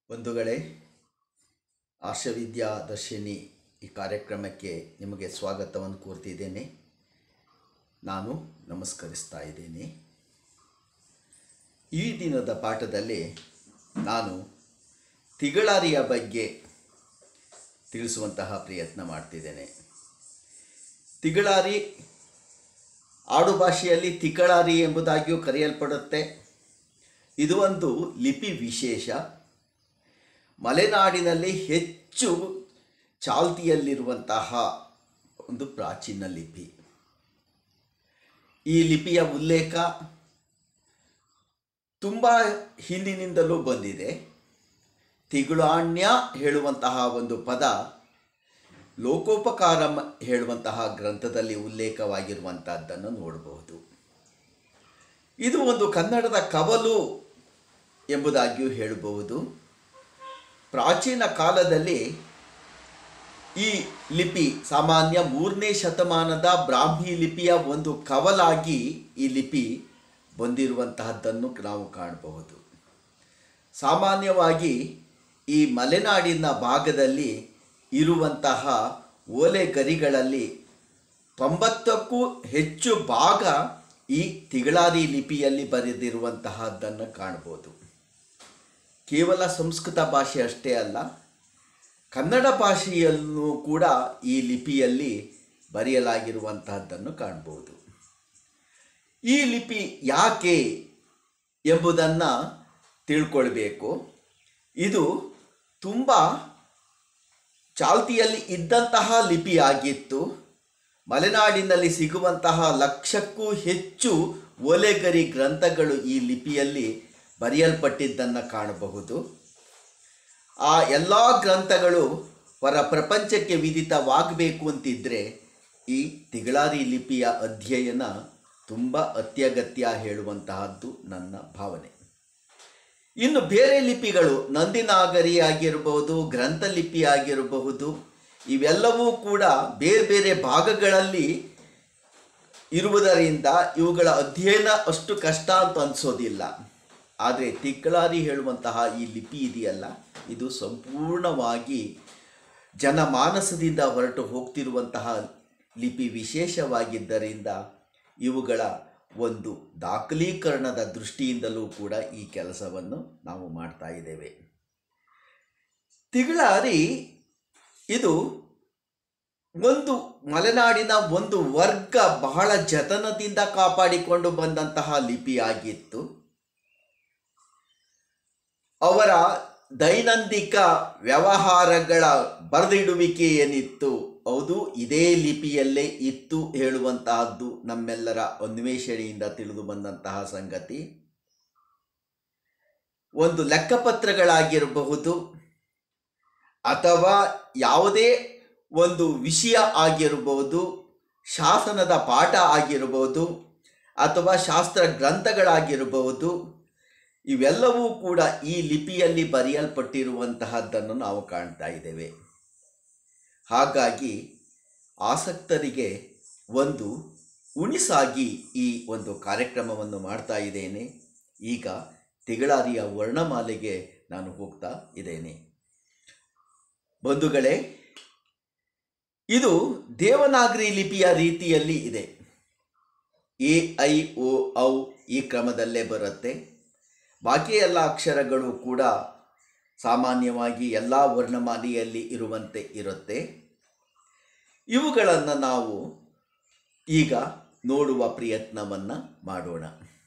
ಬಂಧುಗಳೇ ಆರ್ಷವಿದ್ಯಾ ದರ್ಶಿನಿ ಈ ಕಾರ್ಯಕ್ರಮಕ್ಕೆ ನಿಮಗೆ ಸ್ವಾಗತವನ್ನು ಕೋರ್ತಿದ್ದೇನೆ ನಾನು ನಮಸ್ಕರಿಸ್ತಾ ಇದ್ದೇನೆ ಈ ದಿನದ ಪಾಠದಲ್ಲಿ ನಾನು ತಿಗಳಾರಿಯ ಬಗ್ಗೆ ತಿಳಿಸುವಂತಹ ಪ್ರಯತ್ನ ಮಾಡ್ತಿದ್ದೇನೆ ತಿಗಳಾರಿ ಆಡುಭಾಷೆಯಲ್ಲಿ ತಿಗಳಾರಿ ಎಂಬುದಾಗಿಯೂ ಕರೆಯಲ್ಪಡುತ್ತೆ ಇದು ಒಂದು ಲಿಪಿ ವಿಶೇಷ ಮಲೆನಾಡಿನಲ್ಲಿ ಹೆಚ್ಚು ಚಾಲ್ತಿಯಲ್ಲಿರುವಂತಹ ಒಂದು ಪ್ರಾಚೀನ ಲಿಪಿ ಈ ಲಿಪಿಯ ಉಲ್ಲೇಖ ತುಂಬ ಹಿಂದಿನಿಂದಲೂ ಬಂದಿದೆ ತಿಗುಳಾಣ್ಯ ಹೇಳುವಂತಹ ಒಂದು ಪದ ಲೋಕೋಪಕಾರಂ ಹೇಳುವಂತಹ ಗ್ರಂಥದಲ್ಲಿ ಉಲ್ಲೇಖವಾಗಿರುವಂತಹದ್ದನ್ನು ನೋಡಬಹುದು ಇದು ಒಂದು ಕನ್ನಡದ ಕವಲು ಎಂಬುದಾಗಿಯೂ ಹೇಳಬಹುದು ಪ್ರಾಚೀನ ಕಾಲದಲ್ಲಿ ಈ ಲಿಪಿ ಸಾಮಾನ್ಯ ಮೂರನೇ ಶತಮಾನದ ಬ್ರಾಹ್ಮಿ ಲಿಪಿಯ ಒಂದು ಕವಲಾಗಿ ಈ ಲಿಪಿ ಬಂದಿರುವಂತಹದ್ದನ್ನು ನಾವು ಕಾಣಬಹುದು ಸಾಮಾನ್ಯವಾಗಿ ಈ ಮಲೆನಾಡಿನ ಭಾಗದಲ್ಲಿ ಇರುವಂತಹ ಓಲೆ ಗರಿಗಳಲ್ಲಿ ತೊಂಬತ್ತಕ್ಕೂ ಹೆಚ್ಚು ಭಾಗ ಈ ತಿಗಳಾರಿ ಲಿಪಿಯಲ್ಲಿ ಬರೆದಿರುವಂತಹದ್ದನ್ನು ಕಾಣ್ಬೋದು ಕೇವಲ ಸಂಸ್ಕೃತ ಭಾಷೆ ಅಷ್ಟೇ ಅಲ್ಲ ಕನ್ನಡ ಭಾಷೆಯಲ್ಲೂ ಕೂಡ ಈ ಲಿಪಿಯಲ್ಲಿ ಬರೆಯಲಾಗಿರುವಂತಹದ್ದನ್ನು ಕಾಣ್ಬೋದು ಈ ಲಿಪಿ ಯಾಕೆ ಎಂಬುದನ್ನು ತಿಳ್ಕೊಳ್ಬೇಕು ಇದು ತುಂಬ ಚಾಲ್ತಿಯಲ್ಲಿ ಇದ್ದಂತಹ ಲಿಪಿಯಾಗಿತ್ತು ಮಲೆನಾಡಿನಲ್ಲಿ ಸಿಗುವಂತಹ ಲಕ್ಷಕ್ಕೂ ಹೆಚ್ಚು ಓಲೆಗರಿ ಗ್ರಂಥಗಳು ಈ ಲಿಪಿಯಲ್ಲಿ ಬರೆಯಲ್ಪಟ್ಟಿದ್ದನ್ನು ಕಾಣಬಹುದು ಆ ಎಲ್ಲ ಗ್ರಂಥಗಳು ಹೊರ ಪ್ರಪಂಚಕ್ಕೆ ವಿದಿತವಾಗಬೇಕು ಅಂತಿದ್ದರೆ ಈ ತಿಗಳಾರಿ ಲಿಪಿಯ ಅಧ್ಯಯನ ತುಂಬ ಅತ್ಯಗತ್ಯ ಹೇಳುವಂತಹದ್ದು ನನ್ನ ಭಾವನೆ ಇನ್ನು ಬೇರೆ ಲಿಪಿಗಳು ನಂದಿನಾಗರಿ ಆಗಿರಬಹುದು ಗ್ರಂಥಲಿಪಿ ಆಗಿರಬಹುದು ಇವೆಲ್ಲವೂ ಕೂಡ ಬೇರೆ ಬೇರೆ ಭಾಗಗಳಲ್ಲಿ ಇರುವುದರಿಂದ ಇವುಗಳ ಅಧ್ಯಯನ ಅಷ್ಟು ಕಷ್ಟ ಅಂತ ಅನಿಸೋದಿಲ್ಲ ಆದರೆ ತಿಕ್ಕಳಾರಿ ಹೇಳುವಂತಹ ಈ ಲಿಪಿ ಇದೆಯಲ್ಲ ಇದು ಸಂಪೂರ್ಣವಾಗಿ ಜನಮಾನಸದಿಂದ ಹೊರಟು ಹೋಗ್ತಿರುವಂತಹ ಲಿಪಿ ವಿಶೇಷವಾಗಿದ್ದರಿಂದ ಇವುಗಳ ಒಂದು ದಾಖಲೀಕರಣದ ದೃಷ್ಟಿಯಿಂದಲೂ ಕೂಡ ಈ ಕೆಲಸವನ್ನು ನಾವು ಮಾಡ್ತಾ ಇದ್ದೇವೆ ತಿಗಳಾರಿ ಇದು ಒಂದು ಮಲೆನಾಡಿನ ಒಂದು ವರ್ಗ ಬಹಳ ಜತನದಿಂದ ಕಾಪಾಡಿಕೊಂಡು ಬಂದಂತಹ ಲಿಪಿಯಾಗಿತ್ತು ಅವರ ದೈನಂದಿಕ ವ್ಯವಹಾರಗಳ ಬರೆದಿಡುವಿಕೆ ಏನಿತ್ತು ಹೌದು ಇದೇ ಲಿಪಿಯಲ್ಲೇ ಇತ್ತು ಹೇಳುವಂತಹದ್ದು ನಮ್ಮೆಲ್ಲರ ಅನ್ವೇಷಣೆಯಿಂದ ತಿಳಿದು ಬಂದಂತಹ ಸಂಗತಿ ಒಂದು ಲೆಕ್ಕಪತ್ರಗಳಾಗಿರಬಹುದು ಅಥವಾ ಯಾವುದೇ ಒಂದು ವಿಷಯ ಆಗಿರಬಹುದು ಶಾಸನದ ಪಾಠ ಆಗಿರಬಹುದು ಅಥವಾ ಶಾಸ್ತ್ರ ಗ್ರಂಥಗಳಾಗಿರಬಹುದು ಇವೆಲ್ಲವೂ ಕೂಡ ಈ ಲಿಪಿಯಲ್ಲಿ ಬರೆಯಲ್ಪಟ್ಟಿರುವಂತಹದ್ದನ್ನು ನಾವು ಕಾಣ್ತಾ ಇದ್ದೇವೆ ಹಾಗಾಗಿ ಆಸಕ್ತರಿಗೆ ಒಂದು ಉಣಿಸಾಗಿ ಈ ಒಂದು ಕಾರ್ಯಕ್ರಮವನ್ನು ಮಾಡ್ತಾ ಇದ್ದೇನೆ ಈಗ ತಿಗಳಾರಿಯ ವರ್ಣಮಾಲೆಗೆ ನಾನು ಹೋಗ್ತಾ ಇದ್ದೇನೆ ಬಂಧುಗಳೇ ಇದು ದೇವನಾಗರಿ ಲಿಪಿಯ ರೀತಿಯಲ್ಲಿ ಇದೆ ಎ ಐ ಒ ಔ ಈ ಕ್ರಮದಲ್ಲೇ ಬರುತ್ತೆ ಬಾಕಿ ಎಲ್ಲ ಅಕ್ಷರಗಳು ಕೂಡ ಸಾಮಾನ್ಯವಾಗಿ ಎಲ್ಲ ವರ್ಣಮಾಲೆಯಲ್ಲಿ ಇರುವಂತೆ ಇರುತ್ತೆ ಇವುಗಳನ್ನು ನಾವು ಈಗ ನೋಡುವ ಪ್ರಯತ್ನವನ್ನು ಮಾಡೋಣ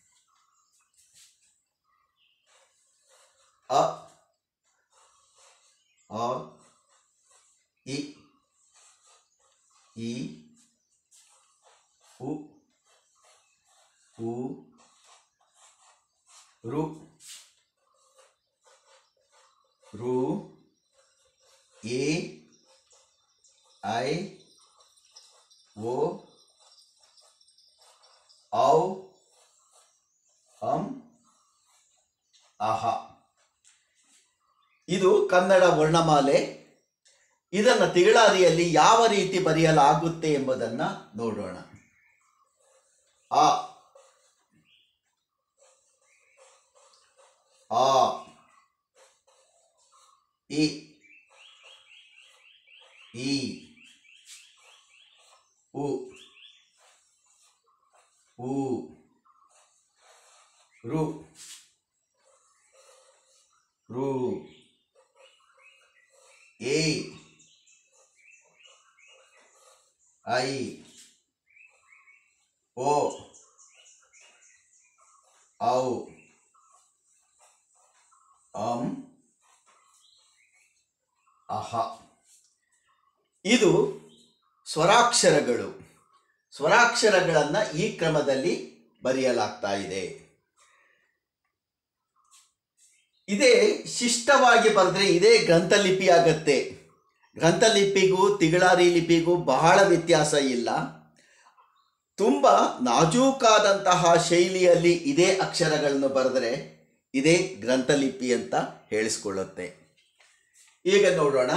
ಅ ಆ ಇ ಈ ಉ ಉ ರು ರು ಎ ಐ ಓ ಔ ಅಂ ಅಹ ಇದು ಕನ್ನಡ ವರ್ಣಮಾಲೆ ಇದನ್ನು ತಿಗಳಾರಿಯಲ್ಲಿ ಯಾವ ರೀತಿ ಬರೆಯಲಾಗುತ್ತೆ ಎಂಬುದನ್ನು ನೋಡೋಣ ಆ ಆ ಇ ಈ ಉ ಊ ರು ರು ಎ ಐ ಓ ಔ ಅಂ ಅಹ ಇದು ಸ್ವರಾಕ್ಷರಗಳು ಸ್ವರಾಕ್ಷರಗಳನ್ನು ಈ ಕ್ರಮದಲ್ಲಿ ಬರೆಯಲಾಗ್ತಾ ಇದೆ ಇದೇ ಶಿಷ್ಟವಾಗಿ ಬರೆದ್ರೆ ಇದೇ ಗ್ರಂಥಲಿಪಿ ಆಗತ್ತೆ ಗ್ರಂಥಲಿಪಿಗೂ ತಿಗಳಾರಿ ಲಿಪಿಗೂ ಬಹಳ ವ್ಯತ್ಯಾಸ ಇಲ್ಲ ತುಂಬ ನಾಜೂಕಾದಂತಹ ಶೈಲಿಯಲ್ಲಿ ಇದೇ ಅಕ್ಷರಗಳನ್ನು ಬರೆದರೆ ಇದೇ ಗ್ರಂಥಲಿಪಿ ಅಂತ ಹೇಳಿಸ್ಕೊಳ್ಳುತ್ತೆ ಈಗ ನೋಡೋಣ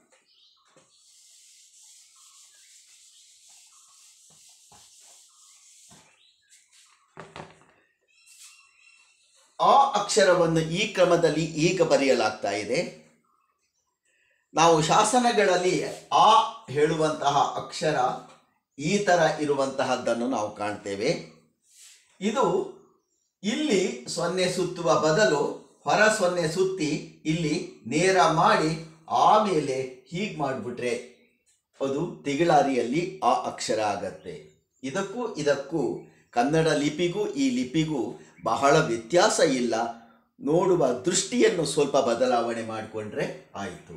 ಆ ಅಕ್ಷರವನ್ನು ಈ ಕ್ರಮದಲ್ಲಿ ಈಗ ಬರೆಯಲಾಗ್ತಾ ಇದೆ ನಾವು ಶಾಸನಗಳಲ್ಲಿ ಆ ಹೇಳುವಂತಹ ಅಕ್ಷರ ಈ ಥರ ಇರುವಂತಹದ್ದನ್ನು ನಾವು ಕಾಣ್ತೇವೆ ಇದು ಇಲ್ಲಿ ಸೊನ್ನೆ ಸುತ್ತುವ ಬದಲು ಹೊರ ಸೊನ್ನೆ ಸುತ್ತಿ ಇಲ್ಲಿ ನೇರ ಮಾಡಿ ಆಮೇಲೆ ಹೀಗೆ ಮಾಡಿಬಿಟ್ರೆ ಅದು ತಿಗಳಾರಿಯಲ್ಲಿ ಆ ಅಕ್ಷರ ಆಗತ್ತೆ ಇದಕ್ಕೂ ಇದಕ್ಕೂ ಕನ್ನಡ ಲಿಪಿಗೂ ಈ ಲಿಪಿಗೂ ಬಹಳ ವ್ಯತ್ಯಾಸ ಇಲ್ಲ ನೋಡುವ ದೃಷ್ಟಿಯನ್ನು ಸ್ವಲ್ಪ ಬದಲಾವಣೆ ಮಾಡಿಕೊಂಡ್ರೆ ಆಯಿತು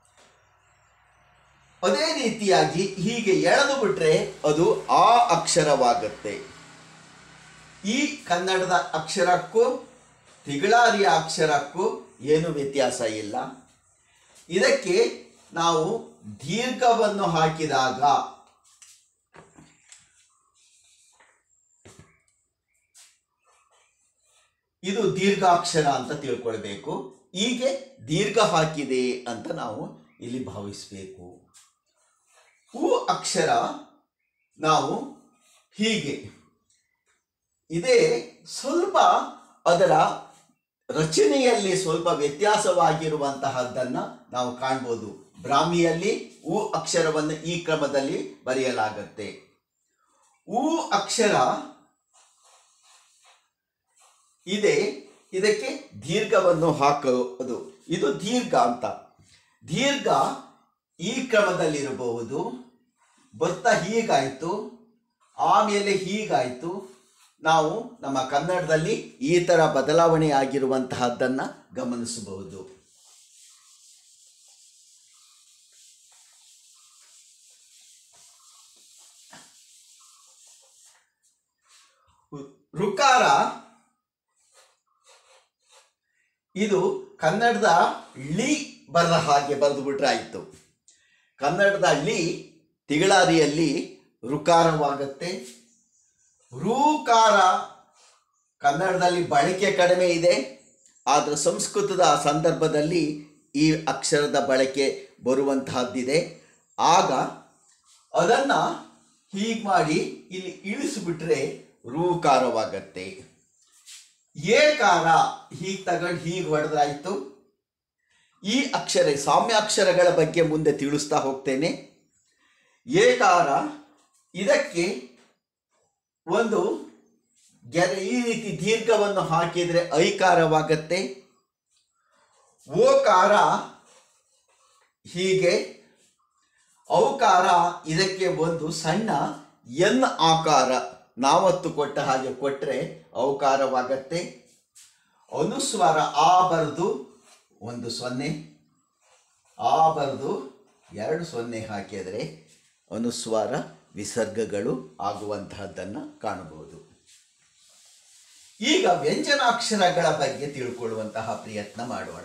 ಅದೇ ರೀತಿಯಾಗಿ ಹೀಗೆ ಎಳೆದು ಬಿಟ್ರೆ ಅದು ಆ ಅಕ್ಷರವಾಗತ್ತೆ ಈ ಕನ್ನಡದ ಅಕ್ಷರಕ್ಕೂ ತಿಗಳಾರಿಯ ಅಕ್ಷರಕ್ಕೂ ಏನು ವ್ಯತ್ಯಾಸ ಇಲ್ಲ ಇದಕ್ಕೆ ನಾವು ದೀರ್ಘವನ್ನು ಹಾಕಿದಾಗ ಇದು ದೀರ್ಘಾಕ್ಷರ ಅಂತ ತಿಳ್ಕೊಳ್ಬೇಕು ಹೀಗೆ ದೀರ್ಘ ಹಾಕಿದೆ ಅಂತ ನಾವು ಇಲ್ಲಿ ಭಾವಿಸಬೇಕು ಹೂ ಅಕ್ಷರ ನಾವು ಹೀಗೆ ಇದೇ ಸ್ವಲ್ಪ ಅದರ ರಚನೆಯಲ್ಲಿ ಸ್ವಲ್ಪ ವ್ಯತ್ಯಾಸವಾಗಿರುವಂತಹದ್ದನ್ನು ನಾವು ಕಾಣ್ಬೋದು ಬ್ರಾಹ್ಮಿಯಲ್ಲಿ ಉ ಅಕ್ಷರವನ್ನು ಈ ಕ್ರಮದಲ್ಲಿ ಬರೆಯಲಾಗತ್ತೆ ಉ ಅಕ್ಷರ ಇದೆ ಇದಕ್ಕೆ ದೀರ್ಘವನ್ನು ಹಾಕೋದು ಇದು ದೀರ್ಘ ಅಂತ ದೀರ್ಘ ಈ ಕ್ರಮದಲ್ಲಿರಬಹುದು ಬರ್ತಾ ಹೀಗಾಯಿತು ಆಮೇಲೆ ಹೀಗಾಯಿತು ನಾವು ನಮ್ಮ ಕನ್ನಡದಲ್ಲಿ ಈ ಥರ ಬದಲಾವಣೆ ಆಗಿರುವಂತಹದ್ದನ್ನು ಗಮನಿಸಬಹುದು ಋಕಾರ ಇದು ಕನ್ನಡದ ಳಿ ಬರದ ಹಾಗೆ ಬರೆದು ಬಿಟ್ರೆ ಆಯಿತು ಕನ್ನಡದ ಳಿ ತಿಗಳಾರಿಯಲ್ಲಿ ಋಕಾರವಾಗತ್ತೆ ಋಕಾರ ಕನ್ನಡದಲ್ಲಿ ಬಳಕೆ ಕಡಿಮೆ ಇದೆ ಆದರೆ ಸಂಸ್ಕೃತದ ಸಂದರ್ಭದಲ್ಲಿ ಈ ಅಕ್ಷರದ ಬಳಕೆ ಬರುವಂತಹದ್ದಿದೆ ಆಗ ಅದನ್ನು ಹೀಗೆ ಮಾಡಿ ಇಲ್ಲಿ ಇಳಿಸಿಬಿಟ್ರೆ ಋಕಾರವಾಗತ್ತೆ ಏಕಾರ ಹೀಗೆ ತಗೊಂಡು ಹೀಗೆ ಹೊಡೆದ್ರಾಯ್ತು ಈ ಅಕ್ಷರ ಸಾಮ್ಯ ಅಕ್ಷರಗಳ ಬಗ್ಗೆ ಮುಂದೆ ತಿಳಿಸ್ತಾ ಹೋಗ್ತೇನೆ ಏಕಾರ ಇದಕ್ಕೆ ಒಂದು ಗೆರೆ ಈ ರೀತಿ ದೀರ್ಘವನ್ನು ಹಾಕಿದರೆ ಐಕಾರವಾಗತ್ತೆ ಓಕಾರ ಹೀಗೆ ಔಕಾರ ಇದಕ್ಕೆ ಒಂದು ಸಣ್ಣ ಎನ್ ಆಕಾರ ನಾವತ್ತು ಕೊಟ್ಟ ಹಾಗೆ ಕೊಟ್ಟರೆ ಔಕಾರವಾಗತ್ತೆ ಅನುಸ್ವರ ಆ ಬರೆದು ಒಂದು ಸೊನ್ನೆ ಆ ಬರೆದು ಎರಡು ಸೊನ್ನೆ ಹಾಕಿದರೆ ಅನುಸ್ವಾರ ವಿಸರ್ಗಗಳು ಆಗುವಂತಹದ್ದನ್ನು ಕಾಣಬಹುದು ಈಗ ವ್ಯಂಜನಾಕ್ಷರಗಳ ಬಗ್ಗೆ ತಿಳ್ಕೊಳ್ಳುವಂತಹ ಪ್ರಯತ್ನ ಮಾಡೋಣ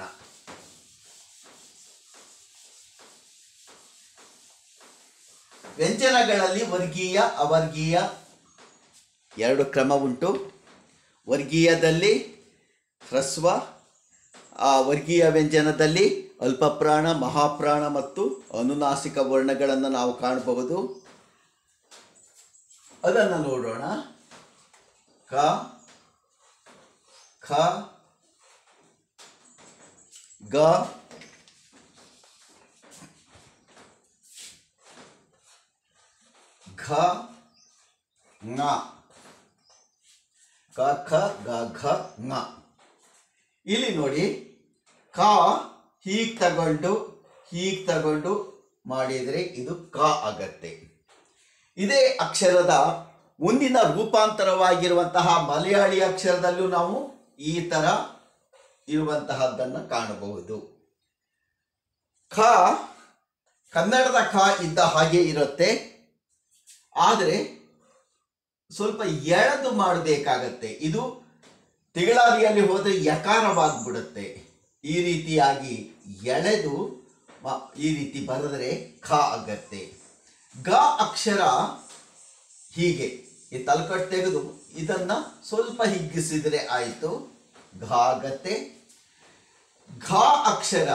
ವ್ಯಂಜನಗಳಲ್ಲಿ ವರ್ಗೀಯ ಅವರ್ಗೀಯ ಎರಡು ಕ್ರಮ ಉಂಟು ವರ್ಗೀಯದಲ್ಲಿ ಹ್ರಸ್ವ ಆ ವರ್ಗೀಯ ವ್ಯಂಜನದಲ್ಲಿ ಅಲ್ಪಪ್ರಾಣ ಮಹಾಪ್ರಾಣ ಮತ್ತು ಅನುನಾಸಿಕ ವರ್ಣಗಳನ್ನು ನಾವು ಕಾಣಬಹುದು ಅದನ್ನು ನೋಡೋಣ ಕ ಖ ಗ ಘ ङ ಕ ಖ ಗ ಘ ङ ಇಲ್ಲಿ ನೋಡಿ ಕ ಹೀಗೆ ತಗೊಂಡು ಹೀಗೆ ತಗೊಂಡು ಮಾಡಿದರೆ ಇದು ಕ ಆಗತ್ತೆ ಇದೇ ಅಕ್ಷರದ ಮುಂದಿನ ರೂಪಾಂತರವಾಗಿರುವಂತಹ ಮಲಯಾಳಿ ಅಕ್ಷರದಲ್ಲೂ ನಾವು ಈ ಥರ ಇರುವಂತಹದ್ದನ್ನು ಕಾಣಬಹುದು ಖ ಕನ್ನಡದ ಖ ಇದ್ದ ಹಾಗೆ ಇರುತ್ತೆ ಆದರೆ ಸ್ವಲ್ಪ ಎಳೆದು ಮಾಡಬೇಕಾಗತ್ತೆ ಇದು ತಿಗಳಾದಿಯಲ್ಲಿ ಹೋದರೆ ಯಕಾರವಾಗ್ಬಿಡುತ್ತೆ ಈ ರೀತಿಯಾಗಿ ಎಳೆದು ಮ- ಈ ರೀತಿ ಬರೆದರೆ ಖ ಆಗತ್ತೆ ಗ ಅಕ್ಷರ ಹೀಗೆ ಈ ತಲಕಟ್ಟು ತೆಗೆದು ಇದನ್ನ ಸ್ವಲ್ಪ ಹಿಗ್ಗಿಸಿದರೆ ಆಯಿತು ಘ ಆಗತ್ತೆ ಘ ಅಕ್ಷರ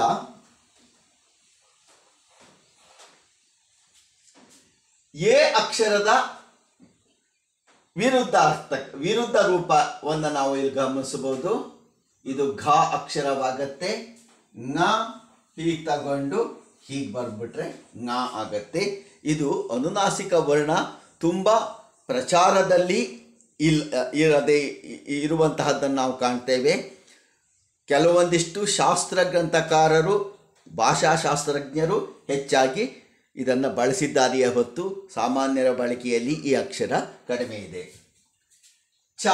ಎ ಅಕ್ಷರದ ವಿರುದ್ಧ ಅರ್ಥ ವಿರುದ್ಧ ರೂಪವನ್ನು ನಾವು ಇಲ್ಲಿ ಗಮನಿಸಬಹುದು ಇದು ಘ ಅಕ್ಷರವಾಗತ್ತೆ ङ ಹೀಗೆ ತಗೊಂಡು ಹೀಗೆ ಬರ್ಬಿಟ್ರೆ ङ ಆಗತ್ತೆ ಇದು ಅನುನಾಸಿಕ ವರ್ಣ ತುಂಬ ಪ್ರಚಾರದಲ್ಲಿ ಇಲ್ ಇರದೆ ಇ- ಇರುವಂತಹದ್ದನ್ನು ನಾವು ಕಾಣ್ತೇವೆ ಕೆಲವೊಂದಿಷ್ಟು ಶಾಸ್ತ್ರ ಗ್ರಂಥಕಾರರು ಭಾಷಾಶಾಸ್ತ್ರಜ್ಞರು ಹೆಚ್ಚಾಗಿ ಇದನ್ನು ಬಳಸಿದ್ದಾರೆಯೇ ಹೊತ್ತು ಸಾಮಾನ್ಯರ ಬಳಕೆಯಲ್ಲಿ ಈ ಅಕ್ಷರ ಕಡಿಮೆ ಇದೆ ಚ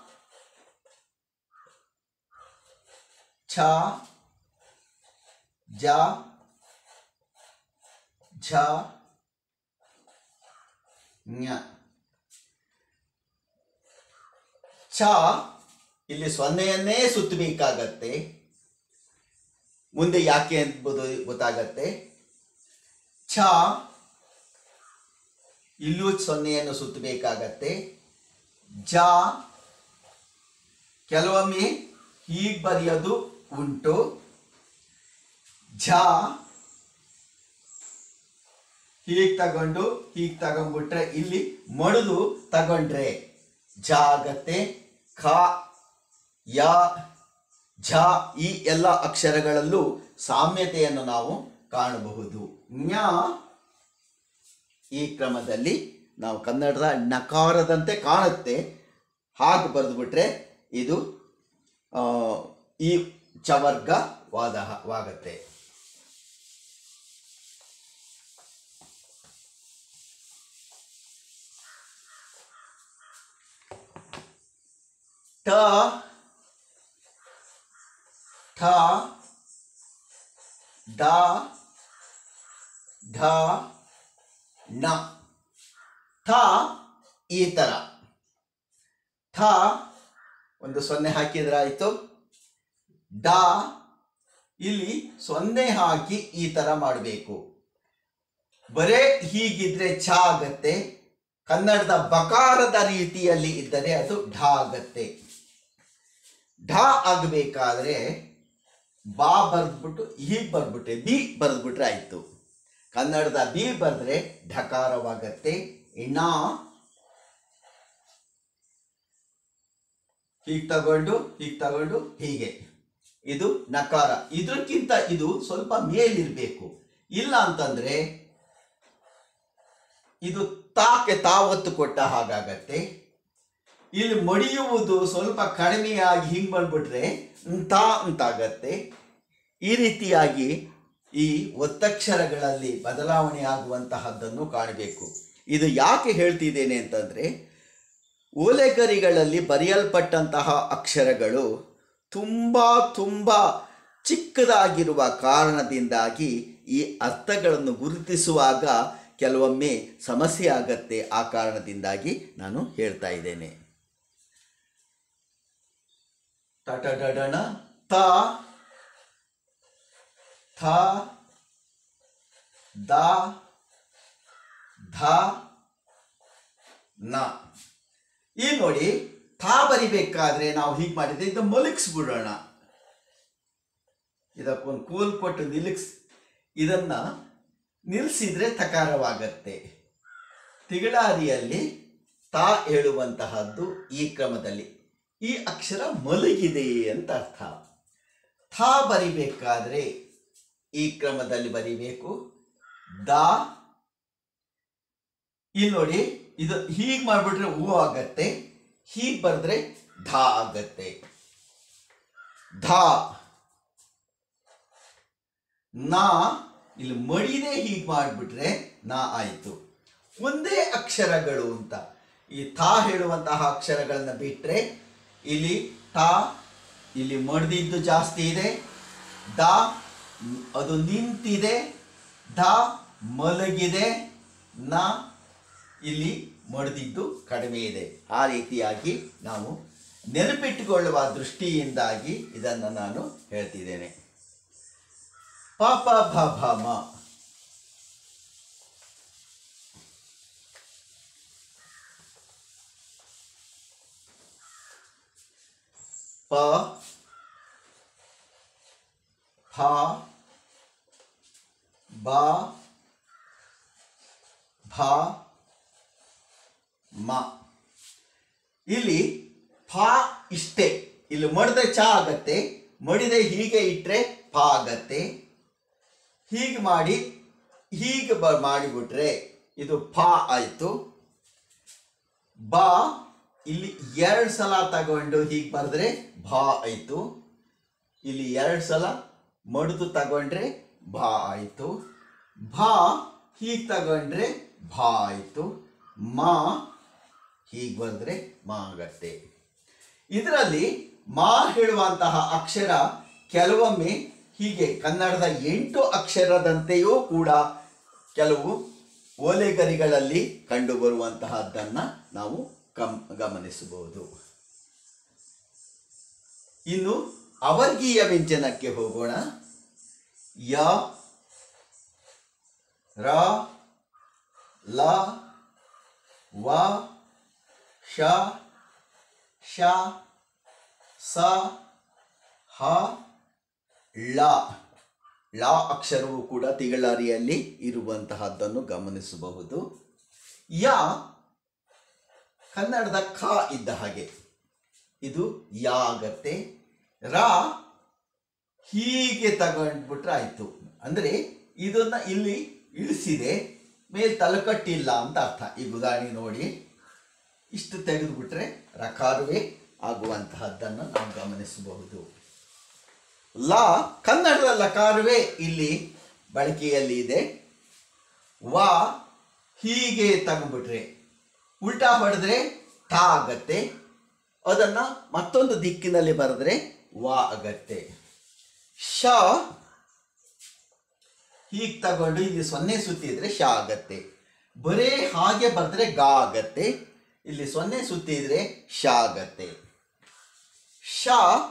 ಛ ಜ ಝ ಞ ಛ ಇಲ್ಲಿ ಸೊನ್ನೆಯನ್ನೇ ಸುತ್ತಬೇಕಾಗತ್ತೆ ಮುಂದೆ ಯಾಕೆ ಎಂಬುದು ಗೊತ್ತಾಗತ್ತೆ ಛ ಇಲ್ಲೂ ಸೊನ್ನೆಯನ್ನು ಸುತ್ತಬೇಕಾಗತ್ತೆ ಜ ಕೆಲವೊಮ್ಮೆ ಹೀಗೆ ಬರೆಯೋದು ಉಂಟು ಝ ಹೀಗೆ ತಗೊಂಡು ಹೀಗೆ ತಗೊಂಡ್ಬಿಟ್ರೆ ಇಲ್ಲಿ ಮಡಿದು ತಗೊಂಡ್ರೆ ಜ ಆಗತ್ತೆ ಖ ಯ ಝ ಈ ಎಲ್ಲ ಅಕ್ಷರಗಳಲ್ಲೂ ಸಾಮ್ಯತೆಯನ್ನು ನಾವು ಕಾಣಬಹುದು ಜ್ಞ ಈ ಕ್ರಮದಲ್ಲಿ ನಾವು ಕನ್ನಡದ ನಕಾರದಂತೆ ಕಾಣುತ್ತೆ ಹಾಗೆ ಬರೆದುಬಿಟ್ರೆ ಇದು ಆ, ಈ ಚವರ್ಗವಾದ ವಾಗತ್ತೆ ಟ ಠ ಡ ಢ ಣ ಠ ಈ ಥರ ಠ ಒಂದು ಸೊನ್ನೆ ಹಾಕಿದ್ರೆ ಆಯಿತು ಡ ಇಲ್ಲಿ ಸೊನ್ನೆ ಹಾಕಿ ಈ ಥರ ಮಾಡಬೇಕು ಬರೇ ಹೀಗಿದ್ರೆ ಛ ಆಗತ್ತೆ ಕನ್ನಡದ ಬಕಾರದ ರೀತಿಯಲ್ಲಿ ಇದ್ದರೆ ಅದು ಢ ಆಗತ್ತೆ ಢ ಆಗಬೇಕಾದ್ರೆ ಬಾ ಬರೆದ್ಬಿಟ್ಟು ಹೀಗೆ ಬರ್ಬಿಟ್ರೆ ಬಿ ಬರೆದ್ಬಿಟ್ರೆ ಆಯಿತು ಕನ್ನಡದ ಬಿ ಬರೆದ್ರೆ ಢಕಾರವಾಗತ್ತೆ ಇನ್ನ ಹೀಗೆ ತಗೊಂಡು ಹೀಗೆ ತಗೊಂಡು ಹೀಗೆ ಇದು ನಕಾರ ಇದಕ್ಕಿಂತ ಇದು ಸ್ವಲ್ಪ ಮೇಲಿರಬೇಕು ಇಲ್ಲ ಅಂತಂದ್ರೆ ಇದು ತಾಕೆ ತಾವತ್ತು ಕೊಟ್ಟ ಹಾಗಾಗತ್ತೆ ಇಲ್ಲಿ ಮಡಿಯುವುದು ಸ್ವಲ್ಪ ಕಡಿಮೆಯಾಗಿ ಹಿಂಗೆ ಬಂದ್ಬಿಟ್ರೆ ತಾ ಅಂತಾಗತ್ತೆ ಈ ರೀತಿಯಾಗಿ ಈ ಒತ್ತಕ್ಷರಗಳಲ್ಲಿ ಬದಲಾವಣೆ ಆಗುವಂತಹದ್ದನ್ನು ಕಾಣಬೇಕು ಇದು ಯಾಕೆ ಹೇಳ್ತಿದ್ದೇನೆ ಅಂತಂದರೆ ಓಲೆಗರಿಗಳಲ್ಲಿ ಬರೆಯಲ್ಪಟ್ಟಂತಹ ಅಕ್ಷರಗಳು ತುಂಬ ತುಂಬ ಚಿಕ್ಕದಾಗಿರುವ ಕಾರಣದಿಂದಾಗಿ ಈ ಅರ್ಥಗಳನ್ನು ಗುರುತಿಸುವಾಗ ಕೆಲವೊಮ್ಮೆ ಸಮಸ್ಯೆ ಆಗತ್ತೆ ಆ ಕಾರಣದಿಂದಾಗಿ ನಾನು ಹೇಳ್ತಾ ಇದ್ದೇನೆ ಟಟಡಣ ತ ಥ ದ ಧ ನ ಈ ನೋಡಿ ಥಾ ಬರಿಬೇಕಾದ್ರೆ ನಾವು ಹೀಗೆ ಮಾಡಿದ್ರೆ ಇದು ಮಲಗಿಸ್ಬಿಡೋಣ ಇದಕ್ಕೊಂದು ಕೂಲ್ ಕೊಟ್ಟು ನಿಲ್ಲಿಸ್ ಇದನ್ನ ನಿಲ್ಲಿಸಿದ್ರೆ ತಕಾರವಾಗತ್ತೆ ತಿಗಳಾರಿಯಲ್ಲಿ ತಾ ಹೇಳುವಂತಹದ್ದು ಈ ಕ್ರಮದಲ್ಲಿ ಈ ಅಕ್ಷರ ಮಲಗಿದೆ ಅಂತ ಅರ್ಥ ಥಾ ಬರಿಬೇಕಾದ್ರೆ ಈ ಕ್ರಮದಲ್ಲಿ ಬರಿಬೇಕು ದ ಇಲ್ಲಿ ನೋಡಿ ಇದು ಹೀಗ್ ಮಾಡ್ಬಿಟ್ರೆ ಹೂ ಆಗತ್ತೆ ಹೀಗ್ ಬರೆದ್ರೆ ಧಾ ಆಗತ್ತೆ ಧಾ ನಾ ಇಲ್ಲಿ ಮಡಿದೆ ಹೀಗ್ ಮಾಡಿಬಿಟ್ರೆ ನಾ ಆಯ್ತು ಒಂದೇ ಅಕ್ಷರಗಳು ಅಂತ ಈ ಥಾ ಹೇಳುವಂತಹ ಅಕ್ಷರಗಳನ್ನ ಬಿಟ್ರೆ ಇಲ್ಲಿ ತಾ ಇಲ್ಲಿ ಮಡ್ದಿದ್ದು ಜಾಸ್ತಿ ಇದೆ ದ ಮ್, ಅದು ನಿಂತಿದೆ ದ ಮಲಗಿದೆ ನ ಇಲ್ಲಿ ಮಡ್ದಿದ್ದು ಕಡಿಮೆ ಇದೆ ಆ ರೀತಿಯಾಗಿ ನಾವು ನೆನಪಿಟ್ಟುಕೊಳ್ಳುವ ದೃಷ್ಟಿಯಿಂದಾಗಿ ಇದನ್ನು ನಾನು ಹೇಳ್ತಿದ್ದೇನೆ ಪಾಪ ಭ ಭ ಮ ಪ ಫ ಬ ಭ ಮ ಇಲ್ಲಿ ಫ ಇಷ್ಟೇ ಇಲ್ಲಿ ಮಡಿದ್ರೆ ಚ ಆಗತ್ತೆ ಮಡಿದೆ ಹೀಗೆ ಇಟ್ರೆ ಫ ಆಗತ್ತೆ ಹೀಗೆ ಮಾಡಿ ಹೀಗೆ ಬ ಮಾಡಿಬಿಟ್ರೆ ಇದು ಫ ಆಯ್ತು ಬಾ ಇಲ್ಲಿ ಎರಡು ಸಲ ತಗೊಂಡು ಹೀಗೆ ಬರೆದ್ರೆ ಭಾ ಆಯ್ತು ಇಲ್ಲಿ ಎರಡು ಸಲ ಮಡಿದು ತಗೊಂಡ್ರೆ ಭಾ ಆಯ್ತು ಭಾ ಹೀಗೆ ತಗೊಂಡ್ರೆ ಭಾ ಆಯ್ತು ಮಾ ಹೀಗೆ ಬರೆದ್ರೆ ಮಾ ಆಗತ್ತೆ ಇದರಲ್ಲಿ ಮಾ ಹೇಳುವಂತಹ ಅಕ್ಷರ ಕೆಲವೊಮ್ಮೆ ಹೀಗೆ ಕನ್ನಡದ ಎಂಟು ಅಕ್ಷರದಂತೆಯೂ ಕೂಡ ಕೆಲವು ಓಲೆಗರಿಗಳಲ್ಲಿ ಕಂಡುಬರುವಂತಹದ್ದನ್ನ ನಾವು ಕಮ್ ಗಮನಿಸಬಹುದು ಇನ್ನು ಅವರ್ಗೀಯ ವ್ಯಂಜನಕ್ಕೆ ಹೋಗೋಣ ಯ ರ ಲ ವ ಶ ಶ ಸ ಹ ಳ ಳ ಅಕ್ಷರವು ಕೂಡ ತಿಗಳಾರಿಯಲ್ಲಿ ಇರುವಂತಹದ್ದನ್ನು ಗಮನಿಸಬಹುದು ಯ ಕನ್ನಡದ ಖ ಇದ್ದ ಹಾಗೆ ಇದು ಯಾ ಆಗತ್ತೆ ರ ಹೀಗೆ ತಗೊಂಡ್ಬಿಟ್ರೆ ಆಯ್ತು ಅಂದ್ರೆ ಇದನ್ನ ಇಲ್ಲಿ ಇಳಿಸಿದೆ ಮೇಲ್ ತಲಕಟ್ಟಿಲ್ಲ ಅಂತ ಅರ್ಥ ಈ ಉದಾಹರಣೆ ನೋಡಿ ಇಷ್ಟು ತೆಗೆದುಬಿಟ್ರೆ ರಕಾರವೇ ಆಗುವಂತಹದ್ದನ್ನು ನಾವು ಗಮನಿಸಬಹುದು ಲ ಕನ್ನಡದ ಲಕಾರವೇ ಇಲ್ಲಿ ಬಳಕೆಯಲ್ಲಿ ಇದೆ ವ ಹೀಗೆ ತಗೊಂಡ್ಬಿಟ್ರೆ ಉಲ್ಟಾ ಹೊಡೆದ್ರೆ ತಾ ಆಗತ್ತೆ ಅದನ್ನ ಮತ್ತೊಂದು ದಿಕ್ಕಿನಲ್ಲಿ ಬರೆದ್ರೆ ವ ಆಗತ್ತೆ ಶ ಹೀಗೆ ತಗೊಂಡು ಇಲ್ಲಿ ಸೊನ್ನೆ ಸುತ್ತಿದ್ರೆ ಶ ಆಗತ್ತೆ ಬರೇ ಹಾಗೆ ಬರೆದ್ರೆ ಗ ಆಗತ್ತೆ ಇಲ್ಲಿ ಸೊನ್ನೆ ಸುತ್ತಿದ್ರೆ ಶ ಆಗತ್ತೆ ಶ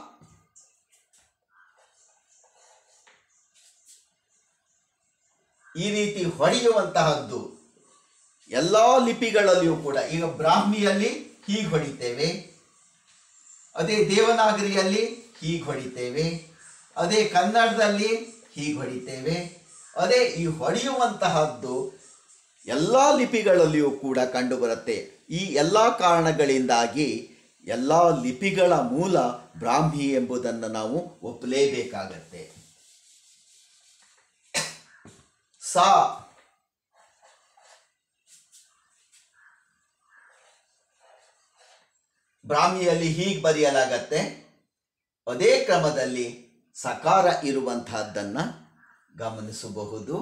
ಈ ರೀತಿ ಹೊಡೆಯುವಂತಹದ್ದು ಎಲ್ಲ ಲಿಪಿಗಳಲ್ಲಿಯೂ ಕೂಡ ಈಗ ಬ್ರಾಹ್ಮಿಯಲ್ಲಿ ಹೀಗೆ ಹೊಡಿತೇವೆ ಅದೇ ದೇವನಾಗರಿಯಲ್ಲಿ ಹೀಗೆ ಹೊಡಿತೇವೆ ಅದೇ ಕನ್ನಡದಲ್ಲಿ ಹೀಗೆ ಹೊಡಿತೇವೆ ಅದೇ ಈ ಹೊಡೆಯುವಂತಹದ್ದು ಎಲ್ಲ ಲಿಪಿಗಳಲ್ಲಿಯೂ ಕೂಡ ಕಂಡುಬರುತ್ತೆ ಈ ಎಲ್ಲ ಕಾರಣಗಳಿಂದಾಗಿ ಎಲ್ಲ ಲಿಪಿಗಳ ಮೂಲ ಬ್ರಾಹ್ಮಿ ಎಂಬುದನ್ನು ನಾವು ಒಪ್ಪಲೇಬೇಕಾಗತ್ತೆ ಸಾ ಬ್ರಾಹ್ಮಿಯಲ್ಲಿ ಹೀಗೆ ಬರೆಯಲಾಗತ್ತೆ ಅದೇ ಕ್ರಮದಲ್ಲಿ ಸಕಾರ ಇರುವಂತಹದ್ದನ್ನ ಗಮನಿಸಬಹುದು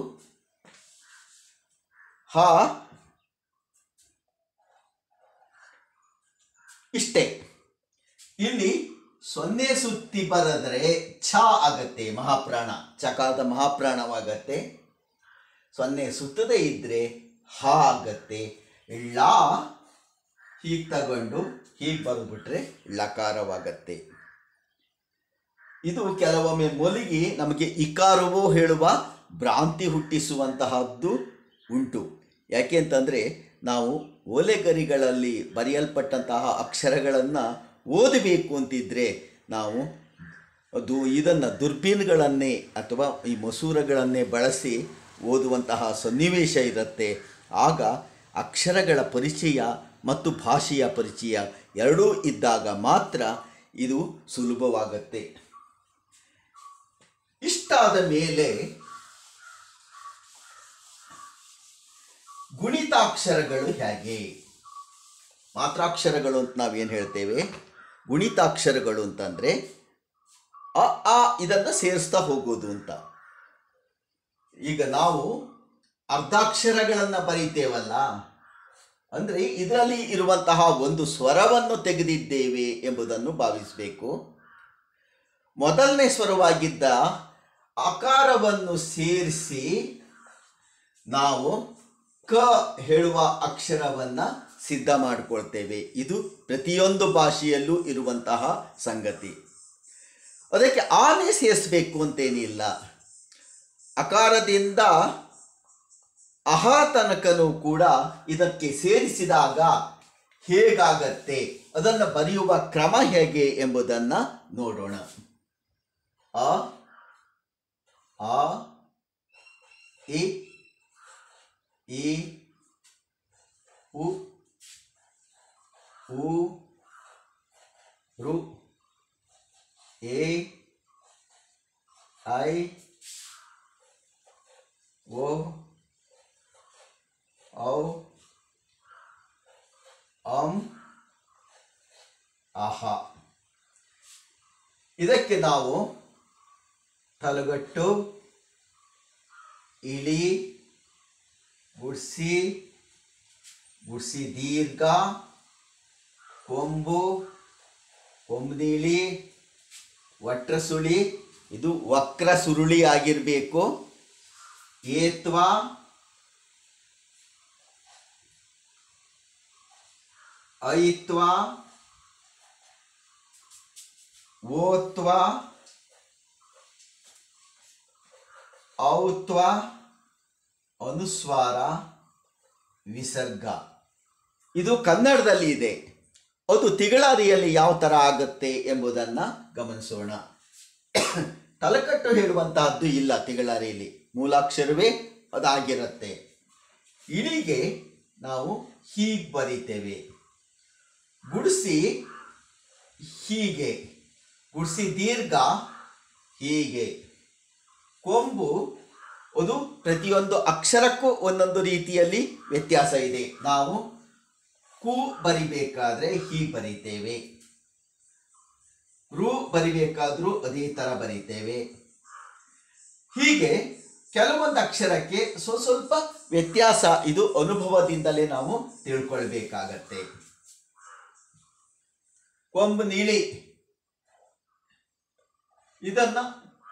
ಹ ಇಷ್ಟೇ ಇಲ್ಲಿ ಸೊನ್ನೆ ಸುತ್ತಿ ಬರೆದ್ರೆ ಛ ಆಗತ್ತೆ ಮಹಾಪ್ರಾಣ ಚಕಾರದ ಮಹಾಪ್ರಾಣವಾಗತ್ತೆ ಸೊನ್ನೆ ಸುತ್ತದೇ ಇದ್ರೆ ಹ ಆಗತ್ತೆ ಳ ಹೀಗೆ ತಗೊಂಡು ಹೀಗೆ ಬರೆದ್ಬಿಟ್ರೆ ಲಕಾರವಾಗತ್ತೆ ಇದು ಕೆಲವೊಮ್ಮೆ ಮೊಲಿಗೆ ನಮಗೆ ಇಕಾರವೋ ಹೇಳುವ ಭ್ರಾಂತಿ ಹುಟ್ಟಿಸುವಂತಹದ್ದು ಉಂಟು ಯಾಕೆ ಅಂತಂದರೆ ನಾವು ಓಲೆಗರಿಗಳಲ್ಲಿ ಬರೆಯಲ್ಪಟ್ಟಂತಹ ಅಕ್ಷರಗಳನ್ನು ಓದಬೇಕು ಅಂತಿದ್ರೆ ನಾವು ಅದು ಇದನ್ನು ದುರ್ಬೀನ್ಗಳನ್ನೇ ಅಥವಾ ಈ ಮಸೂರಗಳನ್ನೇ ಬಳಸಿ ಓದುವಂತಹ ಸನ್ನಿವೇಶ ಇರುತ್ತೆ ಆಗ ಅಕ್ಷರಗಳ ಪರಿಚಯ ಮತ್ತು ಭಾಷೆಯ ಪರಿಚಯ ಎರಡೂ ಇದ್ದಾಗ ಮಾತ್ರ ಇದು ಸುಲಭವಾಗತ್ತೆ ಇಷ್ಟಾದ ಮೇಲೆ ಗುಣಿತ ಗುಣಿತಾಕ್ಷರಗಳು ಹೇಗೆ ಮಾತ್ರಾಕ್ಷರಗಳು ಅಂತ ನಾವೇನು ಹೇಳ್ತೇವೆ ಗುಣಿತಾಕ್ಷರಗಳು ಅಂತಂದರೆ ಅ ಆ ಇದನ್ನು ಸೇರಿಸ್ತಾ ಹೋಗೋದು ಅಂತ ಈಗ ನಾವು ಅರ್ಧಾಕ್ಷರಗಳನ್ನು ಬರೀತೇವಲ್ಲ ಅಂದರೆ ಇದರಲ್ಲಿ ಇರುವಂತಹ ಒಂದು ಸ್ವರವನ್ನು ತೆಗೆದಿದ್ದೇವೆ ಎಂಬುದನ್ನು ಭಾವಿಸಬೇಕು ಮೊದಲನೇ ಸ್ವರವಾಗಿದ್ದ ಆಕಾರವನ್ನು ಸೇರಿಸಿ ನಾವು ಕ ಹೇಳುವ ಅಕ್ಷರವನ್ನು ಸಿದ್ಧ ಮಾಡಿಕೊಳ್ತೇವೆ ಇದು ಪ್ರತಿಯೊಂದು ಭಾಷೆಯಲ್ಲೂ ಇರುವಂತಹ ಸಂಗತಿ ಅದಕ್ಕೆ ಆನೆ ಸೇರಿಸಬೇಕು ಅಂತೇನಿಲ್ಲ ಅಕಾರದಿಂದ ಅಹ ತನಕನೂ ಕೂಡ ಇದಕ್ಕೆ ಸೇರಿಸಿದಾಗ ಹೇಗಾಗತ್ತೆ ಅದನ್ನು ಬರೆಯುವ ಕ್ರಮ ಹೇಗೆ ಎಂಬುದನ್ನು ನೋಡೋಣ ಅ ಆ ಇ ಈ ಉ ಉ ರು ಎ ಐ ಓ ಔ ಅಂ ಆಹ ಇದಕ್ಕೆ ನಾವು ತಲಗಟ್ಟು ಇಳಿ ಗುಡ್ಸಿ ಗುಡ್ಸಿ ದೀರ್ಘ ಕೊಂಬು ಕೊಂಬುನೀಳಿ ವಟ್ರ ಸುಳಿ ಇದು ವಕ್ರ ಸುರುಳಿ ಆಗಿರಬೇಕು ಏತ್ವ ಐತ್ವ ಓತ್ವ ಔತ್ವ ಅನುಸ್ವಾರ ವಿಸರ್ಗ ಇದು ಕನ್ನಡದಲ್ಲಿ ಇದೆ ಅದು ತಿಗಳಾರಿಯಲ್ಲಿ ಯಾವ ಥರ ಆಗುತ್ತೆ ಎಂಬುದನ್ನು ಗಮನಿಸೋಣ ತಲಕಟ್ಟು ಹೇಳುವಂತಹದ್ದು ಇಲ್ಲ ತಿಗಳಾರಿಯಲ್ಲಿ ಮೂಲಾಕ್ಷರವೇ ಅದಾಗಿರುತ್ತೆ ಇಳಿಗೆ ನಾವು ಹೀಗೆ ಬರೀತೇವೆ ಗುಡಿಸಿ ಹೀಗೆ ಗುಡಿಸಿ ದೀರ್ಘ ಹೀಗೆ ಕೊಂಬು ಅದು ಪ್ರತಿಯೊಂದು ಅಕ್ಷರಕ್ಕೂ ಒಂದೊಂದು ರೀತಿಯಲ್ಲಿ ವ್ಯತ್ಯಾಸ ಇದೆ ನಾವು ಕು ಬರಿಬೇಕಾದ್ರೆ ಹೀಗೆ ಬರೀತೇವೆ ರು ಬರಿಬೇಕಾದ್ರೂ ಅದೇ ಥರ ಬರೀತೇವೆ ಹೀಗೆ ಕೆಲವೊಂದು ಅಕ್ಷರಕ್ಕೆ ಸ್ವ ಸ್ವಲ್ಪ ವ್ಯತ್ಯಾಸ ಇದು ಅನುಭವದಿಂದಲೇ ನಾವು ತಿಳ್ಕೊಳ್ಬೇಕಾಗತ್ತೆ ಕೊಂಬು ನೀಳಿ ಇದನ್ನ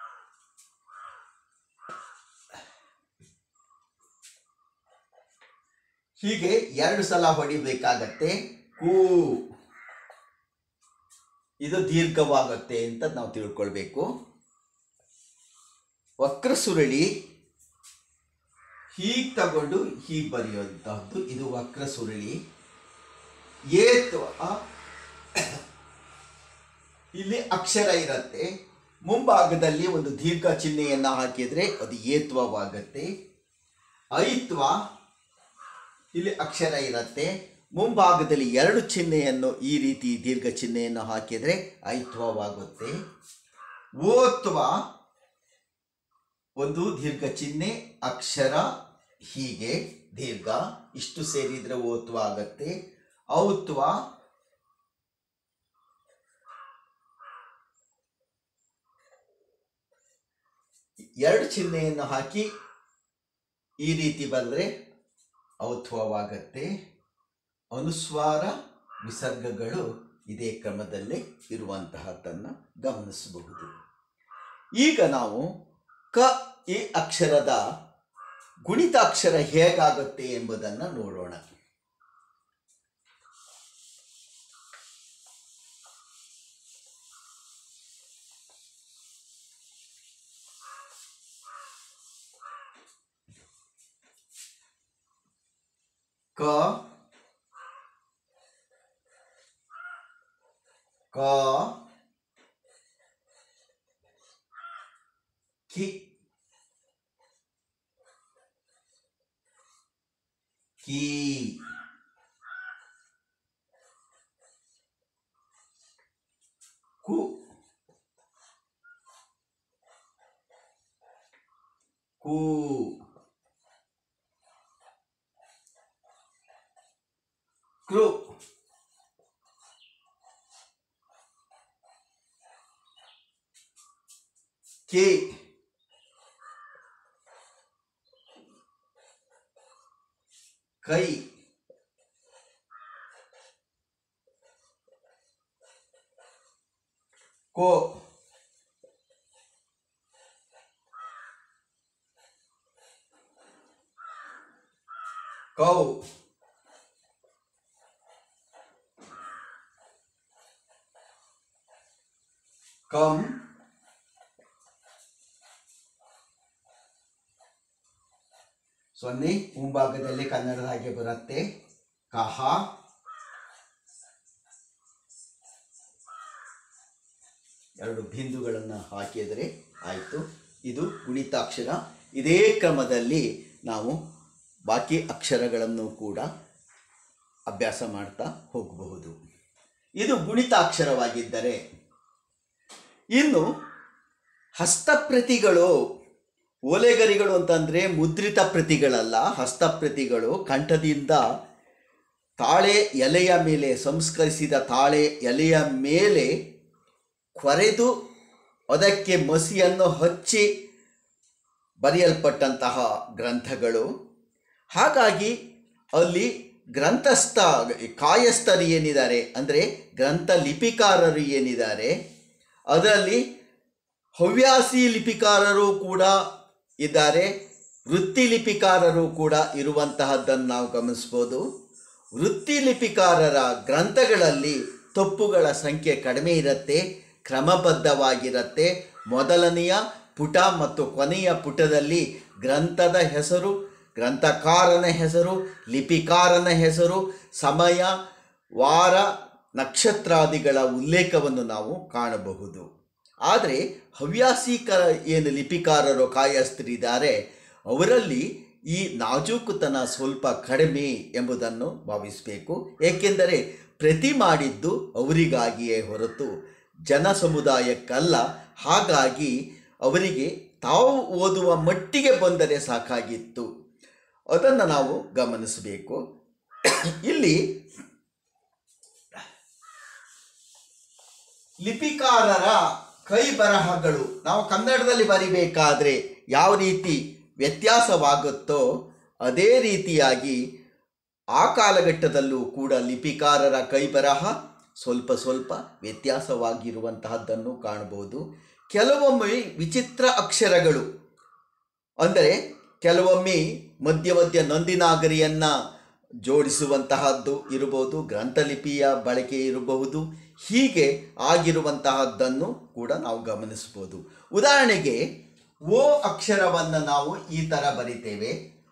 ಹೀಗೆ ಎರಡು ಸಲ ಹೊಡಿಬೇಕಾಗತ್ತೆ ಕೂ ಇದು ದೀರ್ಘವಾಗತ್ತೆ ಅಂತ ನಾವು ತಿಳ್ಕೊಳ್ಬೇಕು ವಕ್ರ ಸುರಳಿ ಹೀಗೆ ತಗೊಂಡು ಹೀಗೆ ಬರೆಯುವಂತಹದ್ದು ಇದು ವಕ್ರ ಸುರಳಿ ಏತ್ವ ಇಲ್ಲಿ ಅಕ್ಷರ ಇರುತ್ತೆ ಮುಂಭಾಗದಲ್ಲಿ ಒಂದು ದೀರ್ಘ ಚಿಹ್ನೆಯನ್ನು ಹಾಕಿದರೆ ಅದು ಏತ್ವವಾಗತ್ತೆ ಐತ್ವ ಇಲ್ಲಿ ಅಕ್ಷರ ಇರುತ್ತೆ ಮುಂಭಾಗದಲ್ಲಿ ಎರಡು ಚಿಹ್ನೆಯನ್ನು ಈ ರೀತಿ ದೀರ್ಘ ಚಿಹ್ನೆಯನ್ನು ಹಾಕಿದರೆ ಐತ್ವವಾಗುತ್ತೆ ಓತ್ವ ಒಂದು ದೀರ್ಘ ಚಿಹ್ನೆ ಅಕ್ಷರ ಹೀಗೆ ದೀರ್ಘ ಇಷ್ಟು ಸೇರಿದ್ರೆ ಓತ್ವ ಆಗತ್ತೆ ಔತ್ವ ಎರಡು ಚಿಹ್ನೆಯನ್ನು ಹಾಕಿ ಈ ರೀತಿ ಬಂದರೆ ಔತ್ವವಾಗತ್ತೆ ಅನುಸ್ವಾರ ವಿಸರ್ಗಗಳು ಇದೇ ಕ್ರಮದಲ್ಲೇ ಇರುವಂತಹದ್ದನ್ನು ಗಮನಿಸಬಹುದು ಈಗ ನಾವು ಕ ಈ ಅಕ್ಷರದ ಗುಣಿತಾಕ್ಷರ ಹೇಗಾಗುತ್ತೆ ಎಂಬುದನ್ನು ನೋಡೋಣ ಕ ಕ ಕಿ ಕಿ ಕು ಕು ಕೃ ಕೆ ಕೈ ಕೋ ಕೌ ಕಂ ಸೊನ್ನೆ ಮುಂಭಾಗದಲ್ಲಿ ಕನ್ನಡದ ಹಾಗೆ ಬರುತ್ತೆ ಕಹ ಎರಡು ಬಿಂದುಗಳನ್ನು ಹಾಕಿದರೆ ಆಯಿತು ಇದು ಗುಣಿತಾಕ್ಷರ ಇದೇ ಕ್ರಮದಲ್ಲಿ ನಾವು ಬಾಕಿ ಅಕ್ಷರಗಳನ್ನು ಕೂಡ ಅಭ್ಯಾಸ ಮಾಡ್ತಾ ಹೋಗಬಹುದು ಇದು ಗುಣಿತಾಕ್ಷರವಾಗಿದ್ದರೆ ಇನ್ನು ಹಸ್ತಪ್ರತಿಗಳು ಓಲೆಗರಿಗಳು ಅಂತಂದರೆ ಮುದ್ರಿತ ಪ್ರತಿಗಳಲ್ಲ ಹಸ್ತಪ್ರತಿಗಳು ಕಂಠದಿಂದ ತಾಳೆ ಎಲೆಯ ಮೇಲೆ ಸಂಸ್ಕರಿಸಿದ ತಾಳೆ ಎಲೆಯ ಮೇಲೆ ಕೊರೆದು ಅದಕ್ಕೆ ಮಸಿಯನ್ನು ಹಚ್ಚಿ ಬರೆಯಲ್ಪಟ್ಟಂತಹ ಗ್ರಂಥಗಳು ಹಾಗಾಗಿ ಅಲ್ಲಿ ಗ್ರಂಥಸ್ಥ ಕಾಯಸ್ಥರು ಏನಿದ್ದಾರೆ ಅಂದರೆ ಗ್ರಂಥ ಲಿಪಿಕಾರರು ಏನಿದ್ದಾರೆ ಅದರಲ್ಲಿ ಹವ್ಯಾಸಿ ಲಿಪಿಕಾರರು ಕೂಡ ಇದ್ದಾರೆ ವೃತ್ತಿ ಲಿಪಿಕಾರರು ಕೂಡ ಇರುವಂತಹದ್ದನ್ನು ನಾವು ಗಮನಿಸ್ಬೋದು ವೃತ್ತಿ ಲಿಪಿಕಾರರ ಗ್ರಂಥಗಳಲ್ಲಿ ತಪ್ಪುಗಳ ಸಂಖ್ಯೆ ಕಡಿಮೆ ಇರುತ್ತೆ ಕ್ರಮಬದ್ಧವಾಗಿರುತ್ತೆ ಮೊದಲನೆಯ ಪುಟ ಮತ್ತು ಕೊನೆಯ ಪುಟದಲ್ಲಿ ಗ್ರಂಥದ ಹೆಸರು ಗ್ರಂಥಕಾರನ ಹೆಸರು ಲಿಪಿಕಾರನ ಹೆಸರು ಸಮಯ ವಾರ ನಕ್ಷತ್ರಾದಿಗಳ ಉಲ್ಲೇಖವನ್ನು ನಾವು ಕಾಣಬಹುದು ಆದರೆ ಹವ್ಯಾಸೀಕರ ಏನು ಲಿಪಿಕಾರರು ಕಾಯಸ್ಥರಿದ್ದಾರೆ ಅವರಲ್ಲಿ ಈ ನಾಜೂಕುತನ ಸ್ವಲ್ಪ ಕಡಿಮೆ ಎಂಬುದನ್ನು ಭಾವಿಸಬೇಕು ಏಕೆಂದರೆ ಪ್ರತಿ ಮಾಡಿದ್ದು ಅವರಿಗಾಗಿಯೇ ಹೊರತು ಜನ ಸಮುದಾಯಕ್ಕಲ್ಲ ಹಾಗಾಗಿ ಅವರಿಗೆ ತಾವು ಓದುವ ಮಟ್ಟಿಗೆ ಬಂದರೆ ಸಾಕಾಗಿತ್ತು ಅದನ್ನು ನಾವು ಗಮನಿಸಬೇಕು ಇಲ್ಲಿ ಲಿಪಿಕಾರರ ಕೈ ಬರಹಗಳು ನಾವು ಕನ್ನಡದಲ್ಲಿ ಬರಿಬೇಕಾದ್ರೆ ಯಾವ ರೀತಿ ವ್ಯತ್ಯಾಸವಾಗುತ್ತೋ ಅದೇ ರೀತಿಯಾಗಿ ಆ ಕಾಲಘಟ್ಟದಲ್ಲೂ ಕೂಡ ಲಿಪಿಕಾರರ ಕೈ ಬರಹ ಸ್ವಲ್ಪ ಸ್ವಲ್ಪ ವ್ಯತ್ಯಾಸವಾಗಿರುವಂತಹದ್ದನ್ನು ಕಾಣಬಹುದು ಕೆಲವೊಮ್ಮೆ ವಿಚಿತ್ರ ಅಕ್ಷರಗಳು ಅಂದರೆ ಕೆಲವೊಮ್ಮೆ ಮಧ್ಯ ಮಧ್ಯ ನಂದಿನಾಗರಿಯನ್ನು ಜೋಡಿಸುವಂತಹದ್ದು ಇರಬಹುದು ಗ್ರಂಥಲಿಪಿಯ ಬಳಕೆ ಇರಬಹುದು ಹೀಗೆ ಆಗಿರುವಂತಹದ್ದನ್ನು ಕೂಡ ನಾವು ಗಮನಿಸ್ಬೋದು ಉದಾಹರಣೆಗೆ ಓ ಅಕ್ಷರವನ್ನು ನಾವು ಈ ಥರ ಬರಿತೇವೆ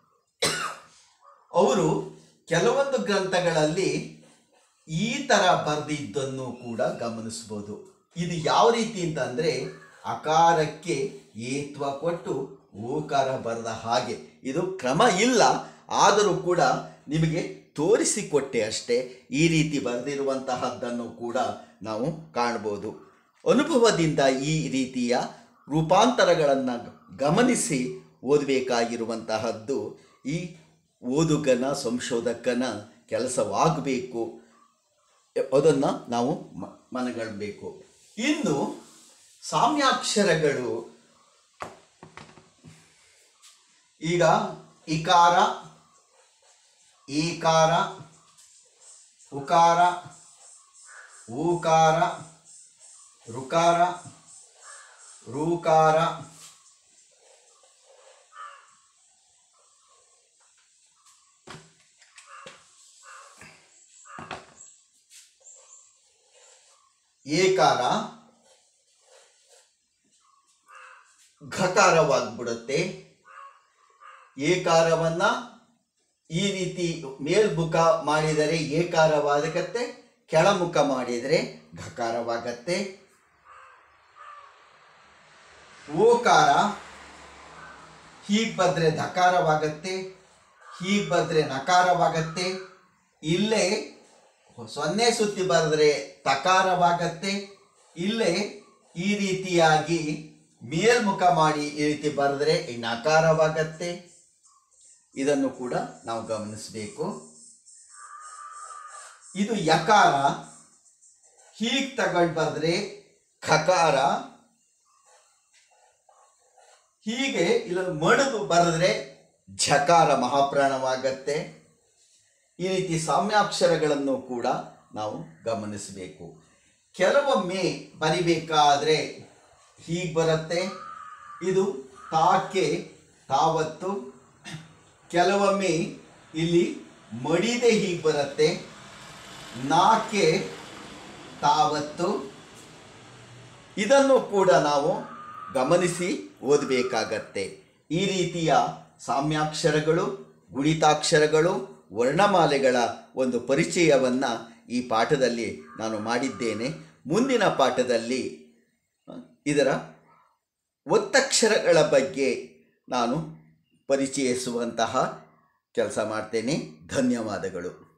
ಅವರು ಕೆಲವೊಂದು ಗ್ರಂಥಗಳಲ್ಲಿ ಈ ಥರ ಬರೆದಿದ್ದನ್ನು ಕೂಡ ಗಮನಿಸ್ಬೋದು ಇದು ಯಾವ ರೀತಿ ಅಂತಂದರೆ ಅಕಾರಕ್ಕೆ ಏತ್ವ ಕೊಟ್ಟು ಓಕಾರ ಬರೆದ ಹಾಗೆ ಇದು ಕ್ರಮ ಇಲ್ಲ ಆದರೂ ಕೂಡ ನಿಮಗೆ ತೋರಿಸಿಕೊಟ್ಟೆ ಅಷ್ಟೇ ಈ ರೀತಿ ಬರೆದಿರುವಂತಹದ್ದನ್ನು ಕೂಡ ನಾವು ಕಾಣ್ಬೋದು ಅನುಭವದಿಂದ ಈ ರೀತಿಯ ರೂಪಾಂತರಗಳನ್ನು ಗಮನಿಸಿ ಓದಬೇಕಾಗಿರುವಂತಹದ್ದು ಈ ಓದುಗನ ಸಂಶೋಧಕನ ಕೆಲಸವಾಗಬೇಕು ಅದನ್ನು ನಾವು ಮ ಮನಗಣಬೇಕು ಇನ್ನು ಸಾಮ್ಯಾಕ್ಷರಗಳು ಈಗ ಇಕಾರ ಈಕಾರ ಉಕಾರ ಊಕಾರ ಋಕಾರ ರೂಕಾರ ಏಕಾರ ಘಕಾರವಾಗ್ಬಿಡುತ್ತೆ ಏಕಾರವನ್ನ ಈ ರೀತಿ ಮೇಲ್ಮುಖ ಮಾಡಿದರೆ ಏಕಾರವಾಗತ್ತೆ ಕೆಳಮುಖ ಮಾಡಿದರೆ ಘಕಾರವಾಗತ್ತೆ ಓಕಾರ ಹೀಗೆ ಬಂದರೆ ಧಕಾರವಾಗತ್ತೆ ಹೀಗೆ ಬಂದರೆ ನಕಾರವಾಗತ್ತೆ ಇಲ್ಲೇ ಸೊನ್ನೆ ಸುತ್ತಿ ಬರೆದ್ರೆ ತಕಾರವಾಗತ್ತೆ ಇಲ್ಲೇ ಈ ರೀತಿಯಾಗಿ ಮೇಲ್ಮುಖ ಮಾಡಿ ಈ ರೀತಿ ಬರೆದ್ರೆ ಈ ನಕಾರವಾಗತ್ತೆ ಇದನ್ನು ಕೂಡ ನಾವು ಗಮನಿಸಬೇಕು ಇದು ಯಕಾರ ಹೀಗೆ ತಗೊಂಡು ಬರೆದ್ರೆ ಖಕಾರ ಹೀಗೆ ಇಲ್ಲೊಂದು ಮಣದು ಬರೆದ್ರೆ ಝಕಾರ ಮಹಾಪ್ರಾಣವಾಗತ್ತೆ ಈ ರೀತಿ ಸಾಮ್ಯಾಕ್ಷರಗಳನ್ನು ಕೂಡ ನಾವು ಗಮನಿಸಬೇಕು ಕೆಲವೊಮ್ಮೆ ಬರಿಬೇಕಾದ್ರೆ ಹೀಗೆ ಬರುತ್ತೆ ಇದು ತಾಕೆ ತಾವತ್ತು ಕೆಲವೊಮ್ಮೆ ಇಲ್ಲಿ ಮಡಿದೆ ಹೀಗೆ ಬರುತ್ತೆ ನಾಕೆ ತಾವತ್ತು ಇದನ್ನು ಕೂಡ ನಾವು ಗಮನಿಸಿ ಓದಬೇಕಾಗತ್ತೆ ಈ ರೀತಿಯ ಸಾಮ್ಯಾಕ್ಷರಗಳು ಗುಣಿತಾಕ್ಷರಗಳು ವರ್ಣಮಾಲೆಗಳ ಒಂದು ಪರಿಚಯವನ್ನು ಈ ಪಾಠದಲ್ಲಿ ನಾನು ಮಾಡಿದ್ದೇನೆ ಮುಂದಿನ ಪಾಠದಲ್ಲಿ ಅ, ಇದರ ಒತ್ತಕ್ಷರಗಳ ಬಗ್ಗೆ ನಾನು ಪರಿಚಯಿಸುವಂತಹ ಕೆಲಸ ಮಾಡ್ತೇನೆ ಧನ್ಯವಾದಗಳು